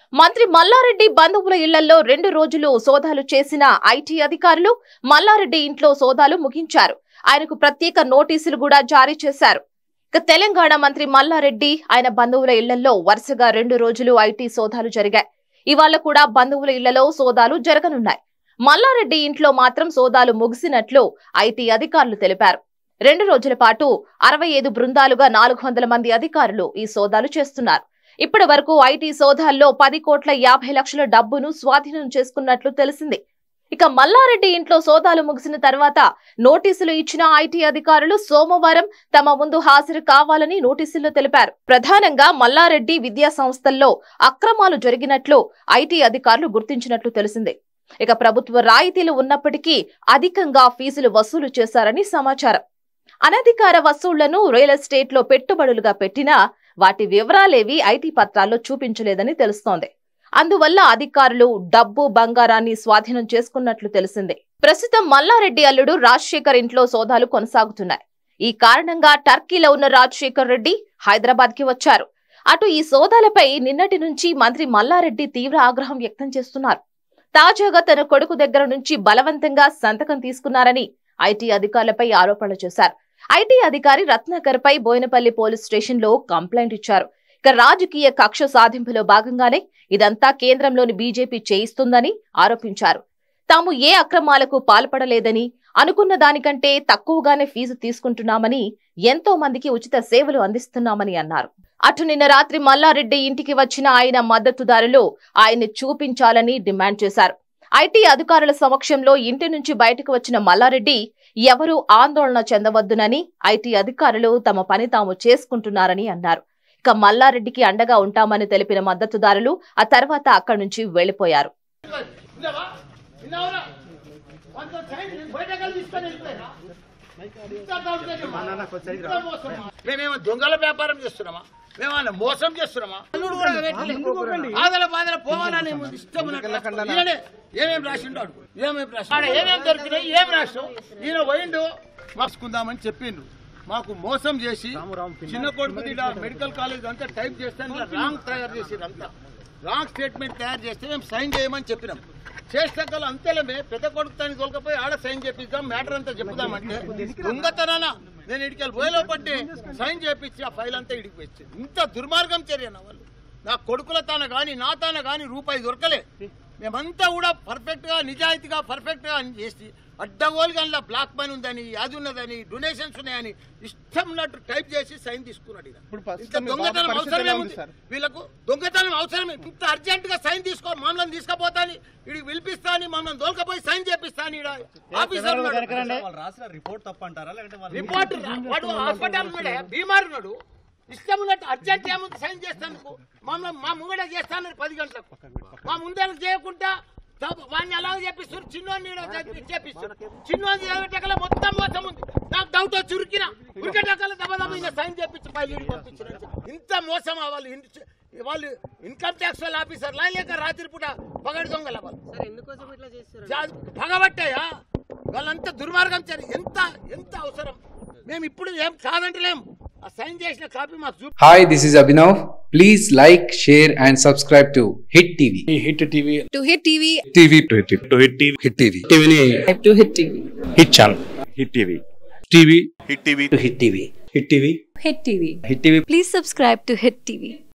మంత్రి మల్లారెడ్డి బంధువుల ఇళ్లలో రెండు రోజులు సోదాలు చేసిన ఐటీ అధికారులు మల్లారెడ్డి ఇంట్లో సోదాలు ముగించారు ఆయనకు ప్రత్యేక నోటీసులు కూడా జారీ చేశారు ఇక తెలంగాణ మంత్రి మల్లారెడ్డి ఆయన బంధువుల ఇళ్లలో వరుసగా రెండు రోజులు ఐటీ సోదాలు జరిగాయి ఇవాళ కూడా బంధువుల ఇళ్లలో సోదాలు జరగనున్నాయి మల్లారెడ్డి ఇంట్లో మాత్రం సోదాలు ముగిసినట్లు ఐటీ అధికారులు తెలిపారు రెండు రోజుల పాటు అరవై ఐదు బృందాలుగా నాలుగు వందల మంది అధికారులు ఈ సోదాలు చేస్తున్నారు ఇప్పటి వరకు ఐటీ సోదాల్లో పది కోట్ల యాభై లక్షల డబ్బును స్వాధీనం చేసుకున్నట్లు తెలిసింది ఇక మల్లారెడ్డి ఇంట్లో సోదాలు ముగిసిన తర్వాత నోటీసులు ఇచ్చిన ఐటీ అధికారులు సోమవారం తమ ముందు హాజరు కావాలని నోటీసుల్లో తెలిపారు ప్రధానంగా మల్లారెడ్డి విద్యా సంస్థల్లో అక్రమాలు జరిగినట్లు ఐటీ అధికారులు గుర్తించినట్లు తెలిసింది ఇక ప్రభుత్వ రాయితీలు ఉన్నప్పటికీ అధికంగా ఫీజులు వసూలు చేశారని సమాచారం అనధికార వసూళ్లను రియల్ ఎస్టేట్ లో పెట్టుబడులుగా పెట్టినా వాటి వివరాలేవి ఐటీ పత్రాల్లో చూపించలేదని తెలుస్తోంది అందువల్ల అధికారులు డబ్బు బంగారాన్ని స్వాధీనం చేసుకున్నట్లు తెలిసింది ప్రస్తుతం మల్లారెడ్డి అల్లుడు రాజశేఖర్ ఇంట్లో సోదాలు కొనసాగుతున్నాయి ఈ కారణంగా టర్కీలో ఉన్న రాజశేఖర్ రెడ్డి హైదరాబాద్ కి వచ్చారు అటు ఈ సోదాలపై నిన్నటి నుంచి మంత్రి మల్లారెడ్డి తీవ్ర ఆగ్రహం వ్యక్తం చేస్తున్నారు తాజాగా తన కొడుకు దగ్గర నుంచి బలవంతంగా సంతకం తీసుకున్నారని ఐటీ అధికారులపై ఆరోపణలు చేశారు ఐటీ అధికారి రత్నాకర్ పై బోయినపల్లి పోలీస్ స్టేషన్ లో కంప్లైంట్ ఇచ్చారు ఇక రాజకీయ కక్ష సాధింపులో భాగంగానే ఇదంతా కేంద్రంలోని బీజేపీ చేయిస్తుందని ఆరోపించారు తాము ఏ అక్రమాలకు పాల్పడలేదని అనుకున్న దానికంటే తక్కువగానే ఫీజు తీసుకుంటున్నామని ఎంతో మందికి ఉచిత సేవలు అందిస్తున్నామని అన్నారు అటు నిన్న రాత్రి మల్లారెడ్డి ఇంటికి వచ్చిన ఆయన మద్దతుదారులు ఆయన్ని చూపించాలని డిమాండ్ చేశారు ఐటీ అధికారుల సమక్షంలో ఇంటి నుంచి బయటకు వచ్చిన మల్లారెడ్డి ఎవరూ ఆందోళన చెందవద్దునని ఐటీ అధికారులు తమ పని తాము చేసుకుంటున్నారని అన్నారు ఇక మల్లారెడ్డికి అండగా ఉంటామని తెలిపిన మద్దతుదారులు ఆ తర్వాత అక్కడి నుంచి వెళ్లిపోయారు విన్నావా? విన్నావురా? వాళ్ళతో సైన్ బయటకెళ్ళి తీసుకొని వెళ్ళిపోయారా? ఇంత దౌర్జన్యమా? ఇంత మోసమా? మేమేమో దొంగల వ్యాపారం చేస్తున్నామా మేమన్నా మోసం చేస్తున్నామా అల్లుడు కూడా పెట్టలే. ఆదల బాధల పోవాలని ఇష్టం ఉన్నట్లు. ఈయనే ఏమేం రాసిండు అడుగు ఏమేం రాసి ఆడ ఏమేం దొరికినాయి ఏం రాసావు ఈయన పోయిండు మార్చుకుందామని చెప్పిండ్రు మాకు మోసం చేసి చిన్న కొడుకు మెడికల్ కాలేజ్ అంతా టైప్ చేస్తే రాంగ్ తయారు చేసి అంతా రాంగ్ స్టేట్మెంట్ తయారు చేస్తే మేము సైన్ చేయమని చెప్పినాం చేసినాక అంతేలేమే పెద్ద కొడుకు దాన్ని తోలుకపోయి ఆడ సైన్ చేపిద్దాం మ్యాటర్ అంతా చెప్పుదామంటే దొంగతనాన నేను ఇడికి పోయేలో పట్టి సైన్ చేపించి ఆ ఫైల్ అంతా ఇడికి వచ్చి ఇంత దుర్మార్గం చర్యన వాళ్ళు నా కొడుకుల తాన గాని నా తాన గాని రూపాయి దొరకలే మేమంతా కూడా పర్ఫెక్ట్ గా నిజాయితీగా పర్ఫెక్ట్ గా అని చేసి అడ్డగోలుగా అందులో బ్లాక్ మనీ ఉందని అది ఉన్నదని డొనేషన్స్ ఉన్నాయని ఇష్టం ఉన్నట్టు టైప్ చేసి సైన్ తీసుకున్నాడు ఈయన. ఇప్పుడు ఇంత ప్రస్తుతం మీ దొంగతనం బాబు పరిస్థితి అవసరమే ఎలా ఉంది ఉంది సార్? వీళ్ళకు దొంగతనం అవసరమే ఇంత అర్జెంట్ గా సైన్ తీసుకో మమ్మల్ని తీసుకుపోతాని ఇడికి పిలిపిస్తాని మమ్మల్ని దోలుకపోయి సైన్ చేపిస్తాని ఈడ ఆఫీసర్ ఉన్నాడు. వాళ్ళు రాసిన రిపోర్ట్ తప్పు అంటారా లేదంటే వాళ్ళు రిపోర్ట్ రా- వాడు హాస్పిటల్ ఉన్నాడే బీమార్ ఉన్నాడు ఇష్టం ఉన్నట్టు అర్జెంట్ ఏముంది సైన్ చేస్తాను మమ్మల్ని మా ముంగడ చేస్తాను పది గంటలకు మా ముందే చేయకుండా తా- వాడిని అలాగ చెప్పిస్తారు చిన్నోని చేపిస్తారు చిన్నోని చదివేటకల మొత్తం మొత్తం ఉంది నాకు డౌట్ వచ్చి ఉరికిన ఉరికేటకల దెబ్బ దెబ్బ ఇంకా సైన్ చేపించి పైలు పంపించిన ఇంత మోసం వాళ్ళు ఇన్- వాళ్ళు ఇన్కమ్ ట్యాక్స్ వాళ్ళ ఆఫీసర్లా లేక రాత్రి పూట పగడి దొంగల వాళ్ళు సార్ ఎందుకోసం ఇట్లా చేస్తారు జా- పగబట్టాయా వాళ్ళంతా దుర్మార్గం చేయాలి ఎంత ఎంత అవసరం మేము ఇప్పుడు ఏం కాదంటలేం ఆ సైన్ చేసిన కాపీ మాకు చూపి Hi, this is Abhinav. Please like, share, and subscribe to Hit TV. Hit TV to Hit TV TV. To Hit to Hit TV Hit TV. టీవీని to Hit TV Hit channel Hit TV TV Hit TV to Hit TV Hit TV Hit TV. Hit TV Please subscribe to Hit TV.